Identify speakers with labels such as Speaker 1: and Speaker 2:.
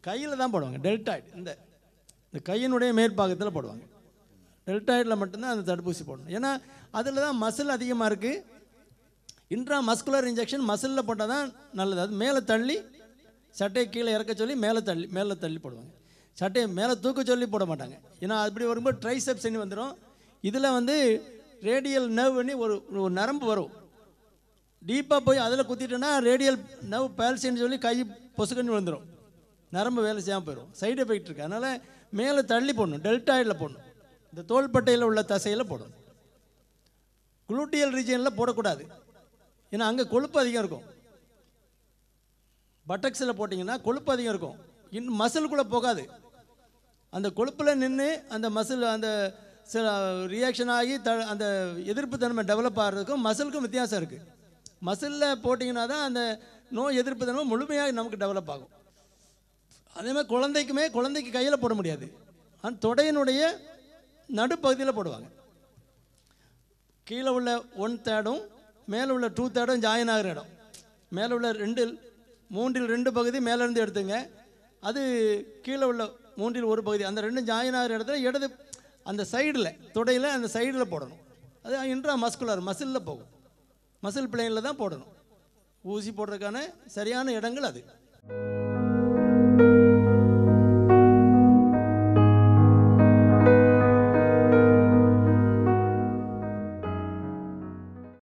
Speaker 1: கையில் தான் போடுவாங்க டெல்டாய்டு இந்த இந்த கையினுடைய மேற்பாகத்தில் போடுவாங்க டெல்டாய்டில் மட்டும்தான் அந்த தடுப்பூசி போடணும் ஏன்னா அதில் தான் மசில் அதிகமாக இருக்குது இன்ட்ரா மஸ்குலர் இன்ஜெக்ஷன் மசிலில் போட்டால் தான் நல்லது அது மேலே தள்ளி சட்டையை கீழே இறக்க சொல்லி மேலே தள்ளி மேலே தள்ளி போடுவாங்க சட்டையை மேலே தூக்க சொல்லி போட மாட்டாங்க ஏன்னா அப்படி வரும்போது ட்ரைசெப்ஸ் வந்துடும் இதில் வந்து ரேடியல் நர்வ் பண்ணி ஒரு ஒரு நரம்பு வரும் டீப்பாக போய் அதில் குத்திட்டோன்னா ரேடியல் நர்வ் பேல்சின்னு சொல்லி கை பொசுக்கன்னு விழுந்துடும் நரம்பு வேலை செய்யாமல் போயிடும் சைடு எஃபெக்ட் இருக்குது அதனால் மேலே தள்ளி போடணும் டெல்டாய்டில் போடணும் இந்த தோள்பட்டையில் உள்ள தசையில் போடணும் குளூட்டியல் ரீஜியனில் போடக்கூடாது ஏன்னா அங்கே கொழுப்பு அதிகம் இருக்கும் பட்டக்ஸில் போட்டிங்கன்னா கொழுப்பு அதிகம் இருக்கும் இன்னும் மசிலுக்குள்ளே போகாது அந்த கொழுப்பில் நின்று அந்த மசில் அந்த சில ரியாக்ஷன் ஆகி த அந்த எதிர்ப்பு தன்மை டெவலப் ஆகிறதுக்கும் மசிலுக்கும் வித்தியாசம் இருக்குது மசிலில் போட்டிங்கன்னா தான் அந்த நோய் எதிர்ப்பு தன்மை முழுமையாக நமக்கு டெவலப் ஆகும் அதே மாதிரி குழந்தைக்குமே குழந்தைக்கு கையில் போட முடியாது அந்த தொடையினுடைய நடுப்பகுதியில் போடுவாங்க கீழே உள்ள ஒன் தேர்டும் மேலே உள்ள டூ தேர்டும் ஜாயின் ஆகிற இடம் மேலே உள்ள ரெண்டு மூன்றில் ரெண்டு பகுதி மேலேருந்து எடுத்துங்க அது கீழே உள்ள மூன்றில் ஒரு பகுதி அந்த ரெண்டும் ஜாயின் ஆகிற இடத்துல இடது அந்த சைடில் தொடையில் அந்த சைடில் போடணும் அது இன்ட்ரா மஸ்குலர் மசிலில் போகும் மசில் பிளேனில் தான் போடணும் ஊசி போடுறதுக்கான சரியான இடங்கள் அது